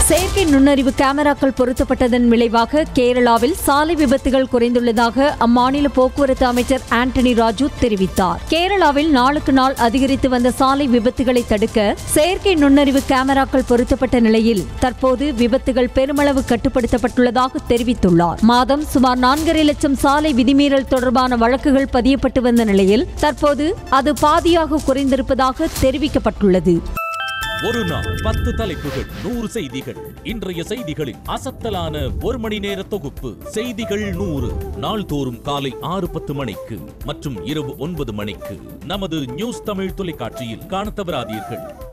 செயற்கை நுண்ணறிவு கேமராக்கள் பொருத்தப்பட்டதன் விளைவாக கேரளாவில் சாலை விபத்துகள் குறைந்துள்ளதாக அம்மாநில போக்குவரத்து அமைச்சர் ஆண்டனி ராஜு தெரிவித்தார் கேரளாவில் நாளுக்கு நாள் அதிகரித்து வந்த சாலை விபத்துகளை தடுக்க செயற்கை நுண்ணறிவு கேமராக்கள் பொருத்தப்பட்ட நிலையில் தற்போது விபத்துகள் பெருமளவு கட்டுப்படுத்தப்பட்டுள்ளதாக தெரிவித்துள்ளார் மாதம் சுமார் நான்கரை லட்சம் சாலை விதிமீறல் தொடர்பான வழக்குகள் பதியப்பட்டு வந்த நிலையில் தற்போது அது பாதியாக குறைந்திருப்பதாக தெரிவிக்கப்பட்டுள்ளது ஒரு நாள் பத்து தலைப்புகள் நூறு செய்திகள் இன்றைய செய்திகளின் அசத்தலான ஒரு மணி நேர தொகுப்பு செய்திகள் நூறு நாள்தோறும் காலை ஆறு பத்து மணிக்கு மற்றும் இரவு ஒன்பது மணிக்கு நமது நியூஸ் தமிழ் தொலைக்காட்சியில் காணத் தவறாதீர்கள்